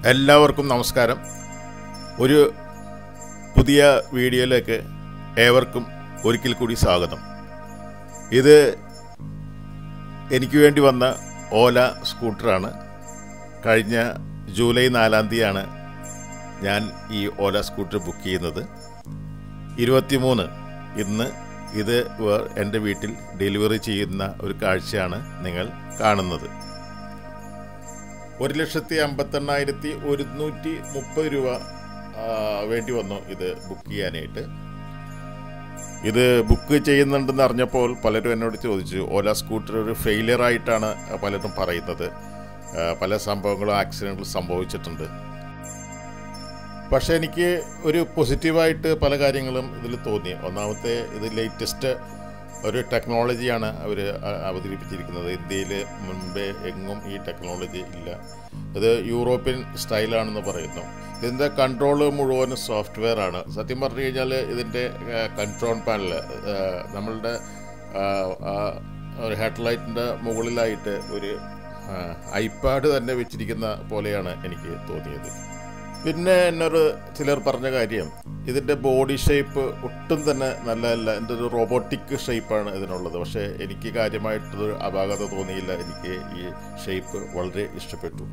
എല്ലാവർക്കും നമസ്കാരം ഒരു പുതിയ വീഡിയോയിലേക്ക് ഏവർക്കും ഒരിക്കൽ കൂടി സ്വാഗതം ഇത് എനിക്ക് വേണ്ടി വന്ന ഓല സ്കൂട്ടറാണ് കഴിഞ്ഞ ജൂലൈ നാലാം തീയതിയാണ് ഞാൻ ഈ ഓല സ്കൂട്ടർ ബുക്ക് ചെയ്യുന്നത് ഇരുപത്തിമൂന്ന് ഇന്ന് ഇത് വ- എൻ്റെ വീട്ടിൽ ഡെലിവറി ചെയ്യുന്ന ഒരു കാഴ്ചയാണ് നിങ്ങൾ കാണുന്നത് ഒരു ലക്ഷത്തി അമ്പത്തെണ്ണായിരത്തി ഒരുന്നൂറ്റി മുപ്പത് രൂപ ആ, വേണ്ടി വന്നു ഇത് ബുക്ക് ചെയ്യാനായിട്ട് ഇത് ബുക്ക് ചെയ്യുന്നുണ്ടെന്ന് അറിഞ്ഞപ്പോൾ പലരും എന്നോട് ചോദിച്ചു ഓല സ്കൂട്ടർ ഒരു ഫെയിലിയർ ആയിട്ടാണ് പലരും പറയുന്നത് ആ, പല സംഭവങ്ങളും ആക്സിഡൻറ്റുകൾ സംഭവിച്ചിട്ടുണ്ട് പക്ഷേ എനിക്ക് ഒരു പോസിറ്റീവായിട്ട് പല കാര്യങ്ങളും ഇതിൽ തോന്നി ഒന്നാമത്തെ ഇത് ലേറ്റസ്റ്റ് ഒരു ടെക്നോളജിയാണ് അവർ അവതരിപ്പിച്ചിരിക്കുന്നത് ഇന്ത്യയിൽ മുൻപേ എങ്ങും ഈ ടെക്നോളജി ഇല്ല ഇത് യൂറോപ്യൻ സ്റ്റൈലാണെന്ന് പറയുന്നു ഇതിൻ്റെ കൺട്രോൾ മുഴുവൻ സോഫ്റ്റ്വെയർ ആണ് സത്യം പറഞ്ഞു കഴിഞ്ഞാൽ ഇതിൻ്റെ കൺട്രോൾ പാനൽ നമ്മളുടെ ആ, ആ, ഒരു ഹെഡ്ലൈറ്റിൻ്റെ മുകളിലായിട്ട് ഒരു ഐപാഡ് തന്നെ വെച്ചിരിക്കുന്ന പോലെയാണ് എനിക്ക് തോന്നിയത് പിന്നെ എന്നൊരു ചിലർ പറഞ്ഞ കാര്യം ഇതിൻ്റെ ബോഡി ഷേപ്പ് ഒട്ടും തന്നെ നല്ലതല്ല എൻ്റെ ഒരു റോബോട്ടിക് ഷേപ്പാണ് ഇതിനുള്ളത് പക്ഷേ എനിക്ക് കാര്യമായിട്ടൊരു അപാകത തോന്നിയില്ല എനിക്ക് ഈ ഷേപ്പ് വളരെ ഇഷ്ടപ്പെട്ടു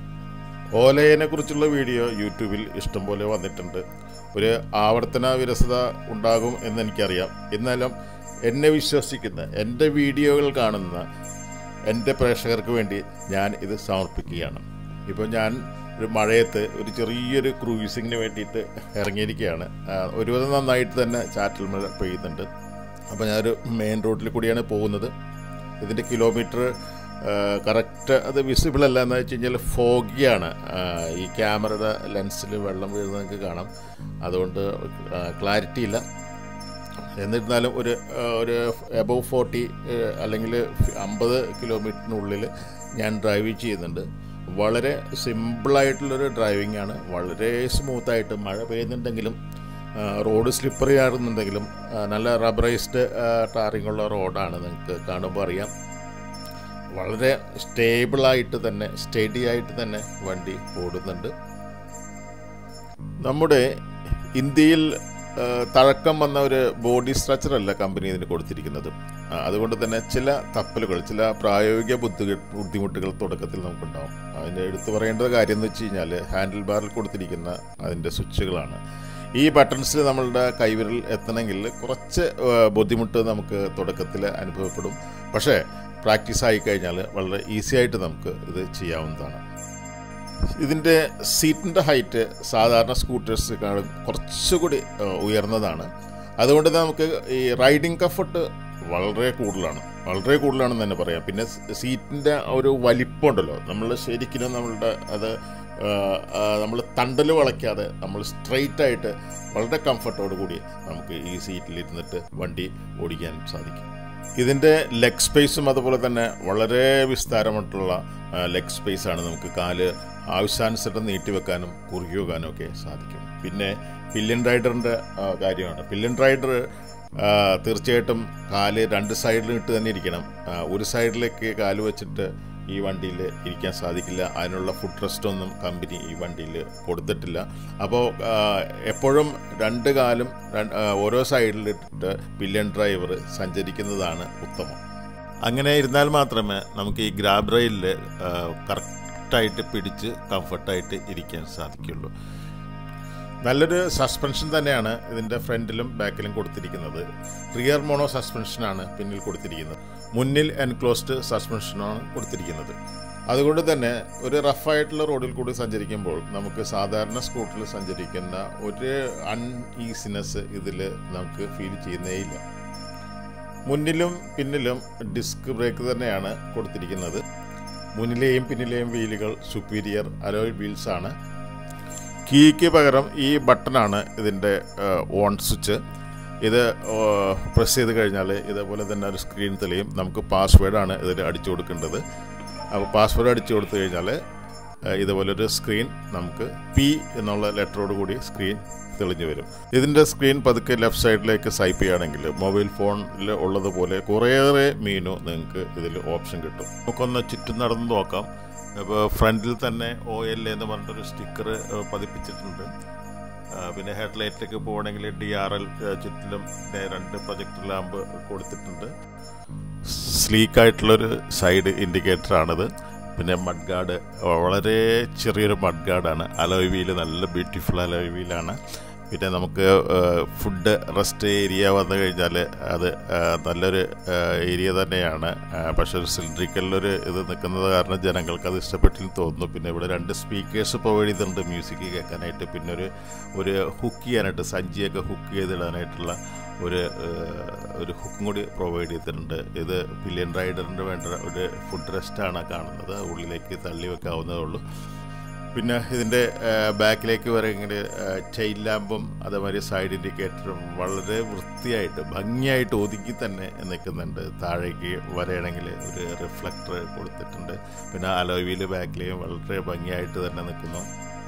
ഓലയെ കുറിച്ചുള്ള വീഡിയോ യൂട്യൂബിൽ ഇഷ്ടംപോലെ വന്നിട്ടുണ്ട് ഒരു ആവർത്തന വിരസത ഉണ്ടാകും എന്ന് എനിക്കറിയാം എന്നാലും എന്നെ വിശ്വസിക്കുന്ന എൻ്റെ വീഡിയോകൾ കാണുന്ന എൻ്റെ പ്രേക്ഷകർക്ക് വേണ്ടി ഞാൻ ഇത് സമർപ്പിക്കുകയാണ് ഇപ്പോൾ ഞാൻ ഒരു മഴയത്ത് ഒരു ചെറിയൊരു ക്രൂസിങ്ങിന് വേണ്ടിയിട്ട് ഇറങ്ങിയിരിക്കുകയാണ് ആ, ഒരുവിധം നന്നായിട്ട് തന്നെ ചാറ്റൽ മഴ പെയ്യുന്നുണ്ട് അപ്പോൾ ഞാനൊരു മെയിൻ റോഡിൽ കൂടിയാണ് പോകുന്നത് ഇതിൻ്റെ കിലോമീറ്റർ കറക്റ്റ് അത് വിസിബിൾ അല്ല എന്ന് വെച്ച് കഴിഞ്ഞാൽ ഫോഗിയാണ് ഈ ക്യാമറയുടെ ലെൻസിൽ വെള്ളം വീഴുന്നത് നിങ്ങൾക്ക് കാണാം അതുകൊണ്ട് ക്ലാരിറ്റി ഇല്ല എന്നിരുന്നാലും ഒരു ആ, ഒരു എബവ് ഫോർട്ടി അല്ലെങ്കിൽ അമ്പത് കിലോമീറ്ററിനുള്ളിൽ ഞാൻ ഡ്രൈവ് ചെയ്യുന്നുണ്ട് വളരെ സിമ്പിളായിട്ടുള്ളൊരു ഡ്രൈവിംഗ് ആണ് വളരെ സ്മൂത്തായിട്ട് മഴ പെയ്യുന്നുണ്ടെങ്കിലും ആ, റോഡ് സ്ലിപ്പറി ആകുന്നുണ്ടെങ്കിലും ആ, നല്ല റബ്ബറൈസ്ഡ് ടാറിംഗ് ഉള്ള റോഡാണ് നിങ്ങൾക്ക് കാണുമ്പോൾ അറിയാം വളരെ സ്റ്റേബിളായിട്ട് തന്നെ സ്റ്റഡി ആയിട്ട് തന്നെ വണ്ടി ഓടുന്നുണ്ട് നമ്മുടെ ഇന്ത്യയിൽ ആ, തഴക്കം വന്ന ഒരു ബോഡി സ്ട്രക്ചർ അല്ല കമ്പനി ഇതിന് കൊടുത്തിരിക്കുന്നത് ആ, അതുകൊണ്ട് തന്നെ ചില തപ്പലുകൾ ചില പ്രായോഗിക ബുദ്ധി ബുദ്ധിമുട്ടുകൾ തുടക്കത്തിൽ നമുക്കുണ്ടാവും അതിൻ്റെ എടുത്തു പറയേണ്ട കാര്യം എന്ന് വെച്ച് കഴിഞ്ഞാൽ ഹാൻഡിൽ ബാറിൽ കൊടുത്തിരിക്കുന്ന അതിൻ്റെ സ്വിച്ചുകളാണ് ഈ ബട്ടൺസിൽ നമ്മളുടെ കൈവിരൽ എത്തണമെങ്കിൽ കുറച്ച് ആ, ബുദ്ധിമുട്ട് നമുക്ക് തുടക്കത്തിൽ അനുഭവപ്പെടും പക്ഷേ പ്രാക്ടീസ് ആയി കഴിഞ്ഞാൽ വളരെ ഈസി ആയിട്ട് നമുക്ക് ഇത് ചെയ്യാവുന്നതാണ് ഇതിൻ്റെ സീറ്റിൻ്റെ ഹൈറ്റ് സാധാരണ സ്കൂട്ടേഴ്സിനെക്കാളും കുറച്ചുകൂടി ആ, ഉയർന്നതാണ് അതുകൊണ്ട് തന്നെ നമുക്ക് ഈ റൈഡിങ് കംഫർട്ട് വളരെ കൂടുതലാണ് വളരെ കൂടുതലാണെന്ന് തന്നെ പറയാം പിന്നെ സീറ്റിൻ്റെ ഒരു വലിപ്പമുണ്ടല്ലോ നമ്മൾ ശരിക്കും നമ്മളുടെ അത് നമ്മൾ തണ്ടൽ വളയ്ക്കാതെ നമ്മൾ സ്ട്രെയിറ്റ് ആയിട്ട് വളരെ കംഫർട്ടോട് കൂടി നമുക്ക് ഈ സീറ്റിലിരുന്നിട്ട് വണ്ടി ഓടിക്കാൻ സാധിക്കും ഇതിൻ്റെ ലെഗ് സ്പേസും അതുപോലെ തന്നെ വളരെ വിസ്താരമായിട്ടുള്ള ലെഗ് സ്പേസ് ആണ് നമുക്ക് കാല് ആവശ്യാനുസരണം നീട്ടിവെക്കാനും കുറുകി വെക്കാനും ഒക്കെ സാധിക്കും പിന്നെ പില്യൻ റൈഡറിൻ്റെ കാര്യമാണ് പില്യൻ റൈഡർ തീർച്ചയായിട്ടും കാല് രണ്ട് സൈഡിലും ഇട്ട് തന്നെ ഇരിക്കണം ആ, ഒരു സൈഡിലേക്ക് കാല് വെച്ചിട്ട് ഈ വണ്ടിയിൽ ഇരിക്കാൻ സാധിക്കില്ല അതിനുള്ള ഫുഡ് റെസ്റ്റ് ഒന്നും കമ്പനി ഈ വണ്ടിയിൽ കൊടുത്തിട്ടില്ല അപ്പോൾ എപ്പോഴും രണ്ട് കാലും രണ്ട്- ആ, ഓരോ സൈഡിലിട്ടിട്ട് പില്യൻ ഡ്രൈവർ സഞ്ചരിക്കുന്നതാണ് ഉത്തമം അങ്ങനെ ഇരുന്നാൽ മാത്രമേ നമുക്ക് ഈ ഗ്രാബ് റെയിലിൽ കറക്റ്റായിട്ട് പിടിച്ച് കംഫർട്ടായിട്ട് ഇരിക്കാൻ സാധിക്കുള്ളൂ നല്ലൊരു സസ്പെൻഷൻ തന്നെയാണ് ഇതിൻ്റെ ഫ്രണ്ടിലും ബാക്കിലും കൊടുത്തിരിക്കുന്നത് റിയർ മോണോ സസ്പെൻഷനാണ് പിന്നിൽ കൊടുത്തിരിക്കുന്നത് മുന്നിൽ എൻക്ലോസ്ഡ് സസ്പെൻഷനാണ് കൊടുത്തിരിക്കുന്നത് അതുകൊണ്ട് തന്നെ ഒരു റഫായിട്ടുള്ള റോഡിൽ കൂടി സഞ്ചരിക്കുമ്പോൾ നമുക്ക് സാധാരണ സ്കൂട്ടറിൽ സഞ്ചരിക്കുന്ന ഒരു അൺഈസിനെസ് ഇതിൽ നമുക്ക് ഫീൽ ചെയ്യുന്നേയില്ല മുന്നിലും പിന്നിലും ഡിസ്ക് ബ്രേക്ക് തന്നെയാണ് കൊടുത്തിരിക്കുന്നത് മുന്നിലെയും പിന്നിലെയും വീലുകൾ സുപ്പീരിയർ അലോയ് വീൽസ് ആണ് കീക്ക് പകരം ഈ ബട്ടണാണ് ഇതിൻ്റെ ഓൺ സ്വിച്ച് ഇത് പ്രസ് ചെയ്ത് കഴിഞ്ഞാൽ ഇതേപോലെ തന്നെ ഒരു സ്ക്രീൻ തെളിയും നമുക്ക് പാസ്വേഡാണ് ഇതിൽ അടിച്ചു കൊടുക്കേണ്ടത് അപ്പോൾ പാസ്വേഡ് അടിച്ചു കൊടുത്തു കഴിഞ്ഞാൽ ഏഹ്, ഇതുപോലൊരു സ്ക്രീൻ നമുക്ക് പി എന്നുള്ള ലെറ്ററോട് കൂടി സ്ക്രീൻ തെളിഞ്ഞു വരും ഇതിൻ്റെ സ്ക്രീൻ പതുക്കെ ലെഫ്റ്റ് സൈഡിലേക്ക് സ്വൈപ്പ് ചെയ്യുകയാണെങ്കിൽ മൊബൈൽ ഫോണിൽ ഉള്ളതുപോലെ കുറേയേറെ മീനു നിങ്ങൾക്ക് ഇതിൽ ഓപ്ഷൻ കിട്ടും നമുക്കൊന്ന് ചുറ്റും നടന്ന് നോക്കാം അപ്പോൾ ഫ്രണ്ടിൽ തന്നെ ഒ എൽ എന്ന് പറഞ്ഞിട്ടൊരു സ്റ്റിക്കർ പതിപ്പിച്ചിട്ടുണ്ട് ആ, പിന്നെ ഹെഡ്ലൈറ്റിലേക്ക് പോകണമെങ്കിൽ ഡി ആർ എൽ ചുറ്റിലും പിന്നെ രണ്ട് പ്രൊജക്ടർ ലാമ്പ് കൊടുത്തിട്ടുണ്ട് സ്ലീക്ക് ആയിട്ടുള്ളൊരു സൈഡ് ഇൻഡിക്കേറ്റർ ആണിത് പിന്നെ മഡ് ഗാർഡ് വളരെ ചെറിയൊരു മഡ് ഗാർഡാണ് അലോയ് വീല് നല്ല ബ്യൂട്ടിഫുൾ അലോയ് വീലാണ് പിന്നെ നമുക്ക് ഫുഡ് റെസ്റ്റ് ഏരിയ വന്നു കഴിഞ്ഞാൽ അത് ആ, നല്ലൊരു ഏരിയ തന്നെയാണ് ആ, പക്ഷെ ഒരു സിലിണ്ടറിക്കലിലൊരു ഇത് നിൽക്കുന്നത് കാരണം ജനങ്ങൾക്ക് അത് ഇഷ്ടപ്പെട്ടില്ല തോന്നുന്നു പിന്നെ ഇവിടെ രണ്ട് സ്പീക്കേഴ്സ് പ്രൊവൈഡ് ചെയ്തിട്ടുണ്ട് മ്യൂസിക് കേൾക്കാനായിട്ട് പിന്നെ ഒരു ഒരു ഹുക്ക് ചെയ്യാനായിട്ട് സഞ്ചിയൊക്കെ ഹുക്ക് ചെയ്തിടാനായിട്ടുള്ള ഒരു ഏഹ്, ഒരു ഹുക്കും കൂടി പ്രൊവൈഡ് ചെയ്തിട്ടുണ്ട് ഇത് പില്യൻ റൈഡറിന് വേണ്ട ഒരു ഫുഡ് റെസ്റ്റാണ് കാണുന്നത് ഉള്ളിലേക്ക് തള്ളി വെക്കാവുന്നതേ ഉള്ളൂ പിന്നെ ഇതിൻ്റെ ബാക്കിലേക്ക് വരെങ്കിൽ ചെയിൻ ലാമ്പും അതേമാതിരി സൈഡ് ഇൻഡിക്കേറ്ററും വളരെ വൃത്തിയായിട്ട് ഭംഗിയായിട്ട് ഒതുക്കി തന്നെ നിൽക്കുന്നുണ്ട് താഴേക്ക് വരെയാണെങ്കിൽ ഒരു റിഫ്ലക്ടർ കൊടുത്തിട്ടുണ്ട് പിന്നെ അലോയ് വീല് ബാക്കിലെയും വളരെ ഭംഗിയായിട്ട് തന്നെ നിൽക്കുന്നു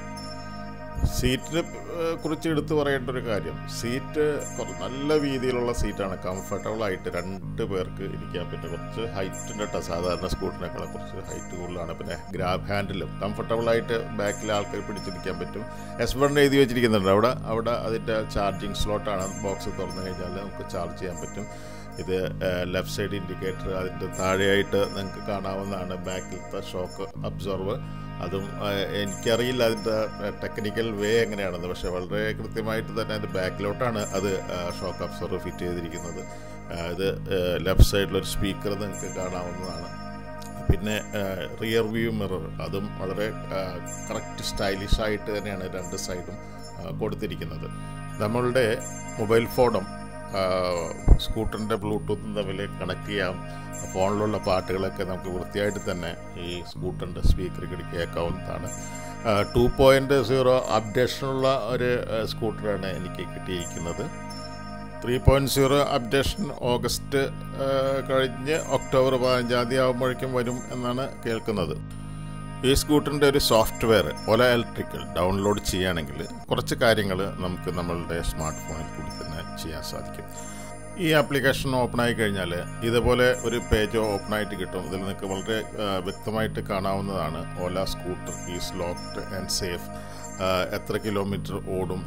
സീറ്റിനെ ഏഹ്, കുറിച്ച് എടുത്തു പറയേണ്ട ഒരു കാര്യം സീറ്റ് കുറ- നല്ല വീതിയിലുള്ള സീറ്റാണ് കംഫർട്ടബിൾ ആയിട്ട് രണ്ട് പേർക്ക് ഇരിക്കാൻ പറ്റും കുറച്ച് ഹൈറ്റിൻ്റെ കേട്ടോ സാധാരണ സ്കൂട്ടറിനേക്കാളും കുറച്ച് ഹൈറ്റ് കൂടുതലാണ് പിന്നെ ഗ്രാബ് ഹാൻഡിലും കംഫർട്ടബിൾ ആയിട്ട് ബാക്കിലെ ആൾക്കാർ പിടിച്ചിരിക്കാൻ പറ്റും എസ് വൺ എഴുതി വെച്ചിരിക്കുന്നുണ്ട് അവിടെ അവിടെ അതിൻ്റെ ചാർജിങ് സ്ലോട്ടാണ് ബോക്സ് തുറന്നു കഴിഞ്ഞാൽ നമുക്ക് ചാർജ് ചെയ്യാൻ പറ്റും ഇത് ലെഫ്റ്റ് സൈഡ് ഇൻഡിക്കേറ്റർ അതിൻ്റെ താഴെയായിട്ട് നിങ്ങൾക്ക് കാണാവുന്നതാണ് ബാക്കിലത്തെ ഷോക്ക് അബ്സോർവർ അതും ആ, എനിക്കറിയില്ല അതിൻ്റെ ടെക്നിക്കൽ വേ എങ്ങനെയാണെന്ന് പക്ഷേ വളരെ കൃത്യമായിട്ട് തന്നെ അതിൻ്റെ ബാക്കിലോട്ടാണ് അത് ഷോക്ക് അബ്സോർവർ ഫിറ്റ് ചെയ്തിരിക്കുന്നത് ആ, ഇത് ലെഫ്റ്റ് സൈഡിലൊരു സ്പീക്കർ നിങ്ങൾക്ക് കാണാവുന്നതാണ് പിന്നെ റിയർ വ്യൂ മിറർ അതും വളരെ കറക്റ്റ് സ്റ്റൈലിഷ് ആയിട്ട് തന്നെയാണ് രണ്ട് സൈഡും ആ, കൊടുത്തിരിക്കുന്നത് നമ്മളുടെ മൊബൈൽ ഫോണും സ്കൂട്ടറിൻ്റെ ബ്ലൂടൂത്തും തമ്മിൽ കണക്ട് ചെയ്യാം ഫോണിലുള്ള പാട്ടുകളൊക്കെ നമുക്ക് വൃത്തിയായിട്ട് തന്നെ ഈ സ്കൂട്ടറിൻ്റെ സ്പീക്കറിൽ കേൾക്കാവുന്നതാണ് ടു പോയിൻറ്റ് സീറോ അപ്ഡേഷനുള്ള ഒരു ആ, സ്കൂട്ടറാണ് എനിക്ക് കിട്ടിയിരിക്കുന്നത് three point zero updation August ആ, കഴിഞ്ഞ് ഒക്ടോബർ പതിനഞ്ചാം തീയതി ആകുമ്പോഴേക്കും വരും എന്നാണ് കേൾക്കുന്നത് ഈ സ്കൂട്ടറിൻ്റെ ഒരു സോഫ്റ്റ്വെയർ ഒല ഇലക്ട്രിക്കൽ ഡൗൺലോഡ് ചെയ്യുകയാണെങ്കിൽ കുറച്ച് കാര്യങ്ങൾ നമുക്ക് നമ്മളുടെ സ്മാർട്ട് ഫോണിൽ കൂടി തന്നെ ചെയ്യാൻ സാധിക്കും ഈ ആപ്ലിക്കേഷൻ ഓപ്പൺ ആയി കഴിഞ്ഞാൽ ഇതുപോലെ ഒരു പേജ് ഓപ്പൺ ആയിട്ട് കിട്ടും ഇതിൽ നിങ്ങൾക്ക് വളരെ ആ, വ്യക്തമായിട്ട് കാണാവുന്നതാണ് Ola scooter is locked and safe എത്ര കിലോമീറ്റർ ഓടും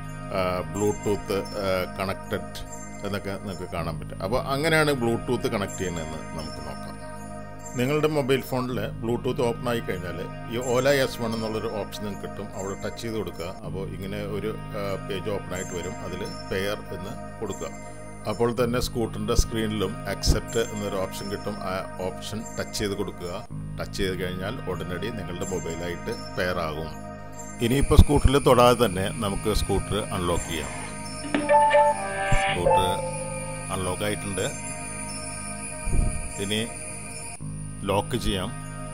ബ്ലൂടൂത്ത് കണക്റ്റഡ് എന്നൊക്കെ നിങ്ങൾക്ക് കാണാൻ പറ്റും അപ്പോൾ അങ്ങനെയാണ് ബ്ലൂടൂത്ത് കണക്ട് ചെയ്യുന്നതെന്ന് നമുക്ക് നോക്കാം നിങ്ങളുടെ മൊബൈൽ ഫോണിൽ ബ്ലൂടൂത്ത് ഓപ്പൺ ആയി കഴിഞ്ഞാൽ ഈ ഓല എസ് വൺ എന്നുള്ളൊരു ഓപ്ഷൻ നിങ്ങൾക്ക് കിട്ടും അവിടെ ടച്ച് ചെയ്ത് കൊടുക്കുക അപ്പോൾ ഇങ്ങനെ ഒരു പേജ് ഓപ്പൺ ആയിട്ട് വരും അതിൽ പെയർ എന്ന് കൊടുക്കുക അപ്പോൾ തന്നെ സ്കൂട്ടറിൻ്റെ സ്ക്രീനിലും അക്സെപ്റ്റ് എന്നൊരു ഓപ്ഷൻ കിട്ടും ആ ഓപ്ഷൻ ടച്ച് ചെയ്ത് കൊടുക്കുക ടച്ച് ചെയ്ത് കഴിഞ്ഞാൽ ഉടനടി നിങ്ങളുടെ മൊബൈലായിട്ട് പെയർ ആകും ഇനിയിപ്പോൾ സ്കൂട്ടറിൽ തൊടാതെ തന്നെ നമുക്ക് സ്കൂട്ടർ അൺലോക്ക് ചെയ്യാം സ്കൂട്ടർ അൺലോക്ക് ആയിട്ടുണ്ട് ഇനി ലോക്ക് ചെയ്യാം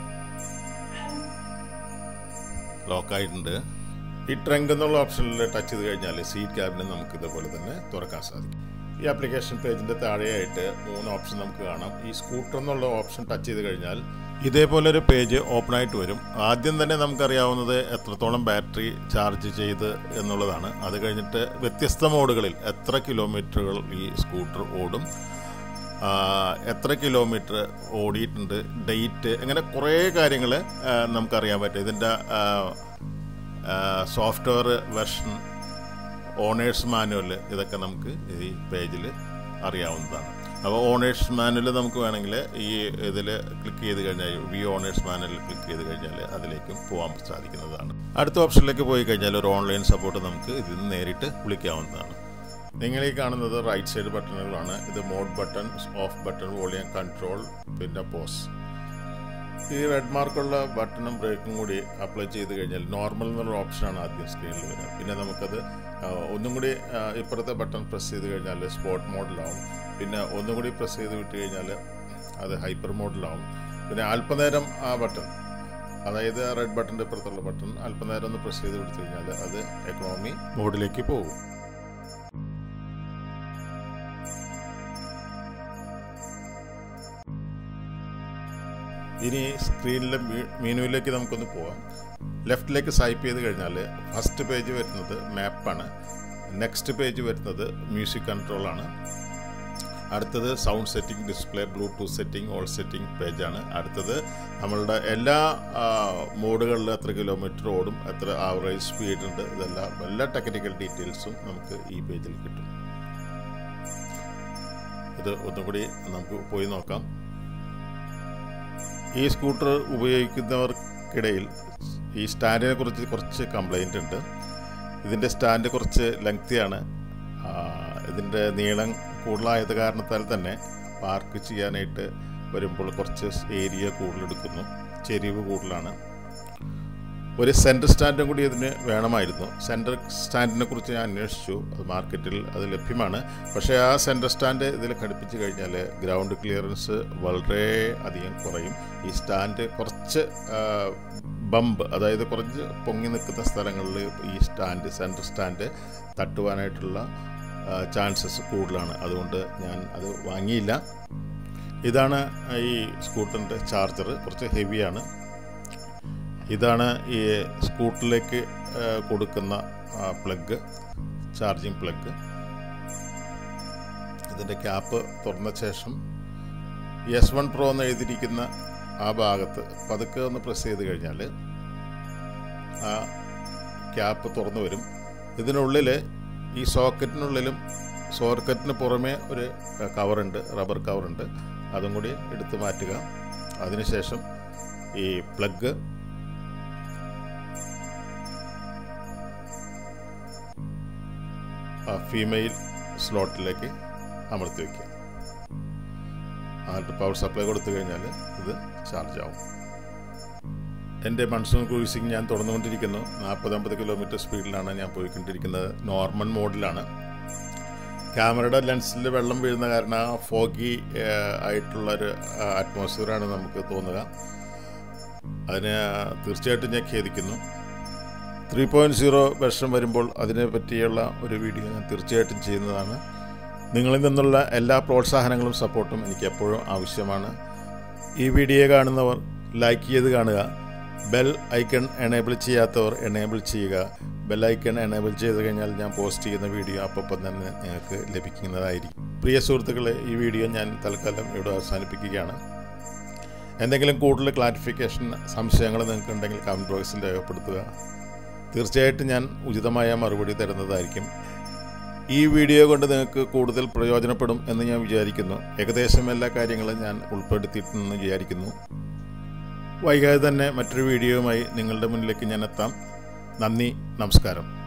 ലോക്കായിട്ടുണ്ട് ഈ ട്രങ്ക് എന്നുള്ള ഓപ്ഷനിൽ ടച്ച് ചെയ്ത് കഴിഞ്ഞാൽ സീറ്റ് ക്യാബിന് നമുക്ക് ഇതേപോലെ തന്നെ തുറക്കാൻ സാധിക്കും ഈ ആപ്ലിക്കേഷൻ പേജിൻ്റെ താഴെയായിട്ട് മൂന്ന് ഓപ്ഷൻ നമുക്ക് കാണാം ഈ സ്കൂട്ടർ എന്നുള്ള ഓപ്ഷൻ ടച്ച് ചെയ്ത് കഴിഞ്ഞാൽ ഇതേപോലെ ഒരു പേജ് ഓപ്പൺ ആയിട്ട് വരും ആദ്യം തന്നെ നമുക്കറിയാവുന്നത് എത്രത്തോളം ബാറ്ററി ചാർജ് ചെയ്ത് എന്നുള്ളതാണ് അത് കഴിഞ്ഞിട്ട് വ്യത്യസ്ത മോഡുകളിൽ എത്ര കിലോമീറ്ററുകൾ ഈ സ്കൂട്ടർ ഓടും ആ, എത്ര കിലോമീറ്റർ ഓടിയിട്ടുണ്ട് ഡേറ്റ് അങ്ങനെ കുറേ കാര്യങ്ങൾ നമുക്കറിയാൻ പറ്റും ഇതിൻ്റെ സോഫ്റ്റ്വെയർ വെർഷൻ ഓണേഴ്സ് മാനുവൽ ഇതൊക്കെ നമുക്ക് ഈ പേജിൽ അറിയാവുന്നതാണ് അപ്പോൾ ഓണേഴ്സ് മാനുവൽ നമുക്ക് വേണമെങ്കിൽ ഈ ഇതിൽ ക്ലിക്ക് ചെയ്ത് കഴിഞ്ഞാൽ വി ഓണേഴ്സ് മാനുവൽ ക്ലിക്ക് ചെയ്ത് കഴിഞ്ഞാൽ അതിലേക്കും പോകാൻ സാധിക്കുന്നതാണ് അടുത്ത ഓപ്ഷനിലേക്ക് പോയി കഴിഞ്ഞാൽ ഒരു ഓൺലൈൻ സപ്പോർട്ട് നമുക്ക് ഇതിൽ നിന്ന് നേരിട്ട് വിളിക്കാവുന്നതാണ് നിങ്ങൾ ഈ കാണുന്നത് റൈറ്റ് സൈഡ് ബട്ടണുകളാണ് ഇത് mode button off button volume control പിന്നെ പോസ് ഈ റെഡ് മാർക്കുള്ള ബട്ടണും ബ്രേക്കും കൂടി അപ്ലൈ ചെയ്ത് കഴിഞ്ഞാൽ നോർമൽ എന്നുള്ള ഓപ്ഷനാണ് ആദ്യം സ്ക്രീനിൽ വരിക പിന്നെ നമുക്കത് ആ, ഒന്നും കൂടി ആ, ഇപ്പുറത്തെ ബട്ടൺ പ്രസ് ചെയ്ത് കഴിഞ്ഞാൽ സ്പോർട്ട് മോഡിലാവും പിന്നെ ഒന്നും കൂടി പ്രസ് ചെയ്ത് വിട്ട് കഴിഞ്ഞാൽ അത് ഹൈപ്പർ മോഡിലാവും പിന്നെ അല്പനേരം ആ ബട്ടൺ അതായത് ആ റെഡ് ബട്ടൻ്റെ ഇപ്പുറത്തുള്ള ബട്ടൺ അല്പനേരം ഒന്ന് പ്രസ് ചെയ്ത് വിട്ട് കഴിഞ്ഞാൽ അത് എക്കണോമി മോഡിലേക്ക് പോകും ഇനി സ്ക്രീനിലെ മെനുവിലേക്ക് നമുക്കൊന്ന് പോവാം ലെഫ്റ്റിലേക്ക് സ്വൈപ്പ് ചെയ്ത് കഴിഞ്ഞാൽ ഫസ്റ്റ് പേജ് വരുന്നത് മാപ്പാണ് നെക്സ്റ്റ് പേജ് വരുന്നത് മ്യൂസിക് കൺട്രോളാണ് അടുത്തത് sound setting display bluetooth setting all setting പേജാണ് അടുത്തത് നമ്മളുടെ എല്ലാ മോഡുകളിൽ എത്ര കിലോമീറ്റർ ഓടും എത്ര ആവറേജ് സ്പീഡ് ഉണ്ട് ഇതെല്ലാം എല്ലാ ടെക്നിക്കൽ ഡീറ്റെയിൽസും നമുക്ക് ഈ പേജിൽ കിട്ടും ഇത് ഒന്നും കൂടി നമുക്ക് പോയി നോക്കാം ഈ സ്കൂട്ടർ ഉപയോഗിക്കുന്നവർക്കിടയിൽ ഈ സ്റ്റാൻഡിനെ കുറിച്ച് കുറച്ച് കംപ്ലൈൻ്റ് ഉണ്ട് ഇതിൻ്റെ സ്റ്റാൻഡ് കുറച്ച് ലെങ്തിയാണ് ഇതിൻ്റെ നീളം കൂടുതലായത് കാരണത്താൽ തന്നെ പാർക്ക് ചെയ്യാനായിട്ട് വരുമ്പോൾ കുറച്ച് ഏരിയ കൂടുതലെടുക്കുന്നു ചെരിവ് കൂടുതലാണ് ഒരു സെൻറ്റർ സ്റ്റാൻഡും കൂടി ഇതിന് വേണമായിരുന്നു സെൻറ്റർ സ്റ്റാൻഡിനെ കുറിച്ച് ഞാൻ അന്വേഷിച്ചു അത് മാർക്കറ്റിൽ അത് ലഭ്യമാണ് പക്ഷേ ആ സെൻറ്റർ സ്റ്റാൻഡ് ഇതിൽ ഘടിപ്പിച്ച് കഴിഞ്ഞാൽ ഗ്രൗണ്ട് ക്ലിയറൻസ് വളരെ അധികം കുറയും ഈ സ്റ്റാൻഡ് കുറച്ച് ബമ്പ് അതായത് കുറച്ച് പൊങ്ങി നിൽക്കുന്ന സ്ഥലങ്ങളിൽ ഈ സ്റ്റാൻഡ് സെൻറ്റർ സ്റ്റാൻഡ് തട്ടുവാനായിട്ടുള്ള ചാൻസസ് കൂടുതലാണ് അതുകൊണ്ട് ഞാൻ അത് വാങ്ങിയില്ല ഇതാണ് ഈ സ്കൂട്ടറിൻ്റെ ചാർജർ കുറച്ച് ഹെവിയാണ് ഇതാണ് ഈ സ്കൂട്ടറിലേക്ക് കൊടുക്കുന്ന പ്ലഗ് ചാർജിങ് പ്ലഗ് ഇതിൻ്റെ ക്യാപ്പ് തുറന്ന ശേഷം എസ് വൺ പ്രോ എന്ന് എഴുതിയിരിക്കുന്ന ആ ഭാഗത്ത് പതുക്കെ ഒന്ന് പ്രസ് ചെയ്ത് കഴിഞ്ഞാൽ ആ ക്യാപ്പ് തുറന്നു വരും ഇതിനുള്ളിൽ ഈ സോക്കറ്റിനുള്ളിലും സോക്കറ്റിന് പുറമേ ഒരു കവറുണ്ട് റബ്ബർ കവറുണ്ട് അതും കൂടി എടുത്ത് മാറ്റുക അതിനുശേഷം ഈ പ്ലഗ് ഫീമെയിൽ സ്ലോട്ടിലേക്ക് അമർത്തി വയ്ക്കുക എന്നിട്ട് പവർ സപ്ലൈ കൊടുത്തു കഴിഞ്ഞാൽ ഇത് ചാർജ് ആവും എൻ്റെ മൺസൂൺ ക്രൂസിങ് ഞാൻ തുടർന്നുകൊണ്ടിരിക്കുന്നു നാൽപ്പത് അമ്പത് കിലോമീറ്റർ സ്പീഡിലാണ് ഞാൻ പോയിക്കൊണ്ടിരിക്കുന്നത് നോർമൽ മോഡിലാണ് ക്യാമറയുടെ ലെൻസിൽ വെള്ളം വീഴുന്ന കാരണം ഫോഗി ആയിട്ടുള്ളൊരു അറ്റ്മോസ്ഫിയറാണ് നമുക്ക് തോന്നുക അതിന് തീർച്ചയായിട്ടും ഞാൻ ഖേദിക്കുന്നു ത്രീ പോയിൻറ്റ് സീറോ വെർഷൻ വരുമ്പോൾ അതിനെ പറ്റിയുള്ള ഒരു വീഡിയോ ഞാൻ തീർച്ചയായിട്ടും ചെയ്യുന്നതാണ് നിങ്ങളിൽ നിന്നുള്ള എല്ലാ പ്രോത്സാഹനങ്ങളും സപ്പോർട്ടും എനിക്ക് എപ്പോഴും ആവശ്യമാണ് ഈ വീഡിയോ കാണുന്നവർ ലൈക്ക് ചെയ്ത് കാണുക ബെൽ ഐക്കൺ എനേബിൾ ചെയ്യാത്തവർ എനേബിൾ ചെയ്യുക ബെൽ ഐക്കൺ എനേബിൾ ചെയ്ത് കഴിഞ്ഞാൽ ഞാൻ പോസ്റ്റ് ചെയ്യുന്ന വീഡിയോ അപ്പം തന്നെ നിങ്ങൾക്ക് ലഭിക്കുന്നതായിരിക്കും പ്രിയ സുഹൃത്തുക്കളെ ഈ വീഡിയോ ഞാൻ തൽക്കാലം ഇവിടെ അവസാനിപ്പിക്കുകയാണ് എന്തെങ്കിലും കൂടുതൽ ക്ലാരിഫിക്കേഷൻ സംശയങ്ങൾ നിങ്ങൾക്ക് ഉണ്ടെങ്കിൽ കമൻറ്റ് ബോക്സിൽ രേഖപ്പെടുത്തുക തീർച്ചയായിട്ടും ഞാൻ ഉചിതമായ മറുപടി തരുന്നതായിരിക്കും ഈ വീഡിയോ കൊണ്ട് നിങ്ങൾക്ക് കൂടുതൽ പ്രയോജനപ്പെടും എന്ന് ഞാൻ വിചാരിക്കുന്നു ഏകദേശം എല്ലാ കാര്യങ്ങളും ഞാൻ ഉൾപ്പെടുത്തിയിട്ടുണ്ടെന്ന് വിചാരിക്കുന്നു വൈകാതെ തന്നെ മറ്റൊരു വീഡിയോയുമായി നിങ്ങളുടെ മുന്നിലേക്ക് ഞാൻ എത്താം നന്ദി നമസ്കാരം